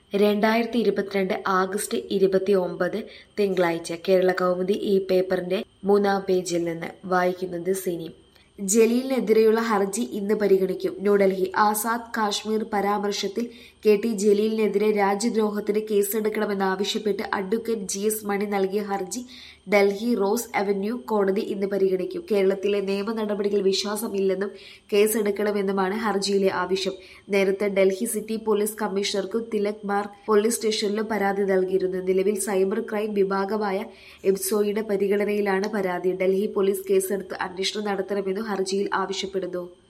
രണ്ടായിരത്തി ഇരുപത്തിരണ്ട് ആഗസ്റ്റ് ഇരുപത്തി ഒമ്പത് തിങ്കളാഴ്ച കേരള കൗമുദി ഈ പേപ്പറിന്റെ മൂന്നാം പേജിൽ നിന്ന് വായിക്കുന്നത് സിനി ജലീലിനെതിരെയുള്ള ഹർജി ഇന്ന് പരിഗണിക്കും ന്യൂഡൽഹി ആസാദ് കാശ്മീർ പരാമർശത്തിൽ കെ ടി ജലീലിനെതിരെ രാജ്യദ്രോഹത്തിന് കേസെടുക്കണമെന്നാവശ്യപ്പെട്ട് അഡ്വക്കേറ്റ് ജി എസ് മണി നൽകിയ ഹർജി ഡൽഹി റോസ് അവന്യൂ കോടതി ഇന്ന് പരിഗണിക്കും കേരളത്തിലെ നിയമ നടപടികൾ വിശ്വാസമില്ലെന്നും കേസെടുക്കണമെന്നുമാണ് ഹർജിയിലെ ആവശ്യം നേരത്തെ ഡൽഹി സിറ്റി പോലീസ് കമ്മീഷണർക്കും തിലക് മാർഗ് പോലീസ് സ്റ്റേഷനിലും പരാതി നൽകിയിരുന്നു നിലവിൽ സൈബർ ക്രൈം വിഭാഗമായ എബ്സോയുടെ പരിഗണനയിലാണ് പരാതി ഡൽഹി പോലീസ് കേസെടുത്ത് അന്വേഷണം നടത്തണമെന്നും ഹർജിയിൽ ആവശ്യപ്പെടുന്നു